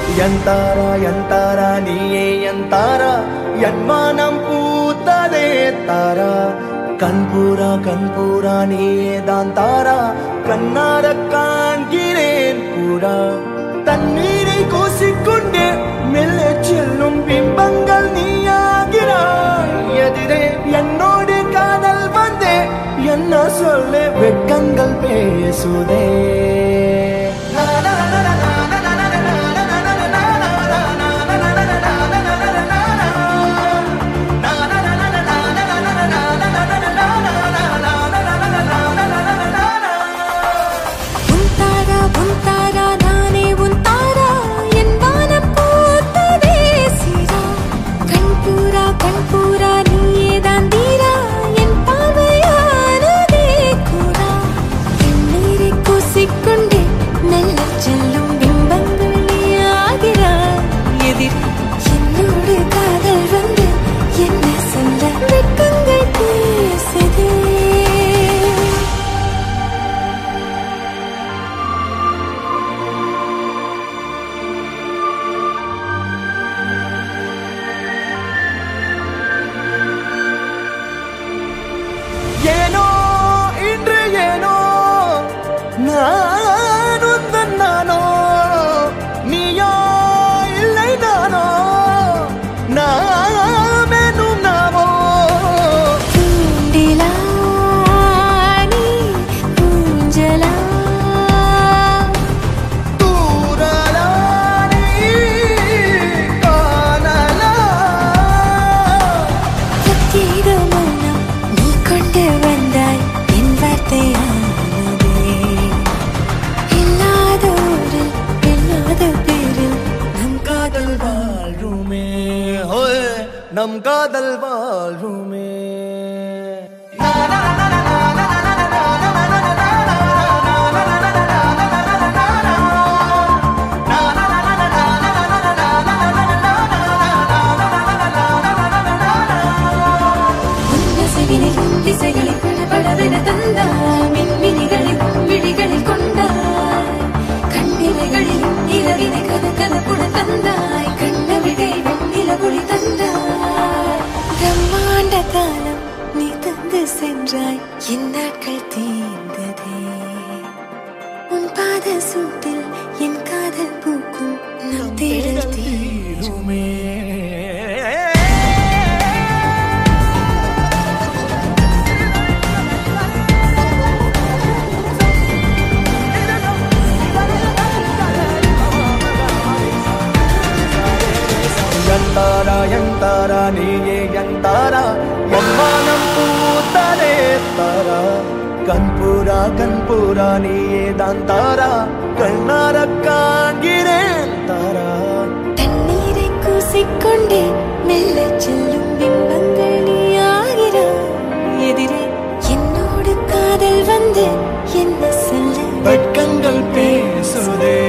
என் தாரா என் தாரா நீயே என் தாரா என் மனம் பூத்ததே தாரா கண்பூரா கண்பூரா நீயே தான் தாரா கண்ணார காண்கிறேன் பூரா தண்ணீரை கூசிக்கொண்டே மெல்ல செல்லும் பிம்பங்கள் நீயாகிறாய் எதிரே என்னோடு காதல் வந்தே என்ன சொல்ல வெட்கங்கள் பேசுதே உன் தாரா உன் தாரா நானே உன் தாரா என் வானம் பூத்ததே சீரா கண்பூரா கண்பூரா நீயே தான் தீரா என் பார்வையானதே கூறா கண்ணீரை கூசிக்கொண்டே நல்ல செல்லும் பிம்பங்கள் நீயாகிறாய் எதிர் என்னோடு காதல் வந்து என்ன சொல்ல வெட்கங்கள் பேசுதே ஏனோ இன்று ஏனோ நான் உந்தன் நானோ நீயோ இல்லை நானோ நாமெனும் நாமோ தூண்டிலா நீ ஊஞ்சலா தூரலா நீ காணலா பிரத்யேக மௌனம் நீ கொண்டு வந்தாய் என் வார்த்தையானதே இல்லாத ஊரில் இல்லாத பேரில் நம் காதல் வாழ்வுமே ஹோய், நம் காதல் வாழ்வுமே உன்னசையினில் திசைகளில் படபடவென தந்தாய் மின்மினிகளில் விழிகளில் கொண்டாய் கண்ணிலைகளில் இரவினை கத கதப்புட தந்தாய் கண்ணவிடை வெண்ணில ஒளி தந்தாய் பிரம்மாண்ட காலம் நீ தந்து சென்றாய் என் நாட்கள் தீர்ந்ததே உன் பாத சூட்டில் என் காதல் பூக்கும் நம் தேடல் தீருமே எந்தாரா எந்தாரா நீயே எந்தாரா எம்மானம் பூத்ததே தாரா கண்பூரா கண்பூரா நீயே தான் தாரா கண்ணார காண்கிறேன் தாரா தண்ணீரை கூசிக்கொண்டே மெல்ல செல்லும் பிம்பங்கள் நீயாகிறாய் எதிரே என்னோடு காதல் வந்து என்ன சொல்ல வெட்கங்கள் பேசுதே